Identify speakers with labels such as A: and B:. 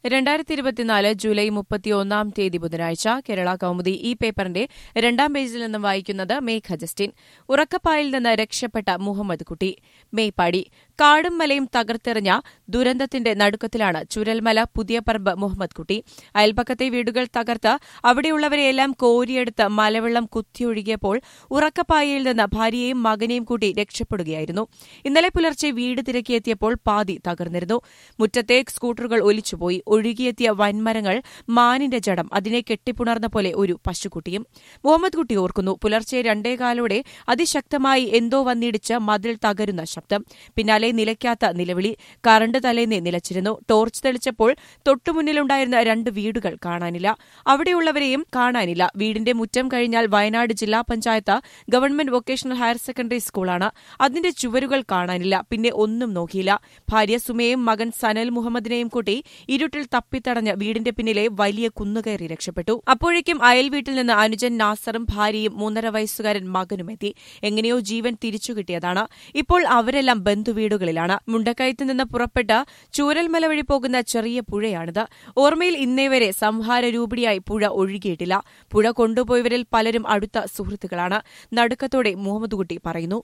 A: രണ്ടായിരത്തി ഇരുപത്തിനാല് ജൂലൈ മുപ്പത്തിയൊന്നാം തീയതി ബുധനാഴ്ച കേരള കൌമുദി ഈ പേപ്പറിന്റെ രണ്ടാം പേജിൽ നിന്നും വായിക്കുന്നത് മേഘ ജസ്റ്റിൻ ഉറക്കപ്പായിൽ നിന്ന് രക്ഷപ്പെട്ട മുഹമ്മദ് കുട്ടി മേപ്പാടി കാടും മലയും തകർത്തെറിഞ്ഞ ദുരന്തത്തിന്റെ നടുക്കത്തിലാണ് ചുരൽമല പുതിയപറമ്പ് മുഹമ്മദ് കുട്ടി അയൽപക്കത്തെ വീടുകൾ തകർത്ത് അവിടെയുള്ളവരെയെല്ലാം കോരിയെടുത്ത് മലവെള്ളം കുത്തിയൊഴുകിയപ്പോൾ ഉറക്കപ്പായയിൽ നിന്ന് ഭാര്യയെയും മകനെയും കൂട്ടി രക്ഷപ്പെടുകയായിരുന്നു ഇന്നലെ പുലർച്ചെ വീട് തിരക്കിയെത്തിയപ്പോൾ പാതി തകർന്നിരുന്നു മുറ്റത്തെ സ്കൂട്ടറുകൾ ഒലിച്ചുപോയി ഒഴുകിയെത്തിയ വൻമരങ്ങൾ മാനിന്റെ ജഡം അതിനെ കെട്ടിപ്പുണർന്ന പോലെ ഒരു പശുക്കുട്ടിയും മുഹമ്മദ് കുട്ടി ഓർക്കുന്നു പുലർച്ചെ രണ്ടേകാലോടെ അതിശക്തമായി എന്തോ വന്നിടിച്ച് മതിൽ തകരുന്ന ശബ്ദം പിന്നാലെ നിലയ്ക്കാത്ത നിലവിളി കറണ്ട് തലേന്നെ നിലച്ചിരുന്നു ടോർച്ച് തെളിച്ചപ്പോൾ തൊട്ടുമുന്നിലുണ്ടായിരുന്ന രണ്ട് വീടുകൾ കാണാനില്ല അവിടെയുള്ളവരെയും കാണാനില്ല വീടിന്റെ മുറ്റം കഴിഞ്ഞാൽ വയനാട് ജില്ലാ panchayat government vocational higher secondary സ്കൂളാണ് അതിന്റെ ചുവരുകൾ കാണാനില്ല പിന്നെ ഒന്നും നോക്കിയില്ല ഭാര്യ സുമയും മകൻ സനൽ മുഹമ്മദിനെയും കൂട്ടി ഇരുട്ടിൽ തപ്പിത്തടഞ്ഞ് വീടിന്റെ പിന്നിലെ വലിയ കുന്നുകയറി രക്ഷപ്പെട്ടു അപ്പോഴേക്കും അയൽ വീട്ടിൽ നിന്ന് അനുജൻ നാസറും ഭാര്യയും മൂന്നര വയസ്സുകാരൻ മകനുമെത്തി എങ്ങനെയോ ജീവൻ തിരിച്ചു കിട്ടിയതാണ് ഇപ്പോൾ അവരെല്ലാം ബന്ധുവീടുകളിലാണ് മുണ്ടക്കയത്ത് നിന്ന് പുറപ്പെട്ട് ചൂരൽമല വഴി പോകുന്ന ചെറിയ പുഴയാണിത് ഓർമ്മയിൽ ഇന്നേ വരെ സംഹാരരൂപിണിയായി പുഴ ഒഴുകിയിട്ടില്ല പുഴ കൊണ്ടുപോയവരിൽ പലരും അടുത്ത സുഹൃത്തുക്കളാണ് നടുക്കത്തോടെ മുഹമ്മദ് കുട്ടി പറയുന്നു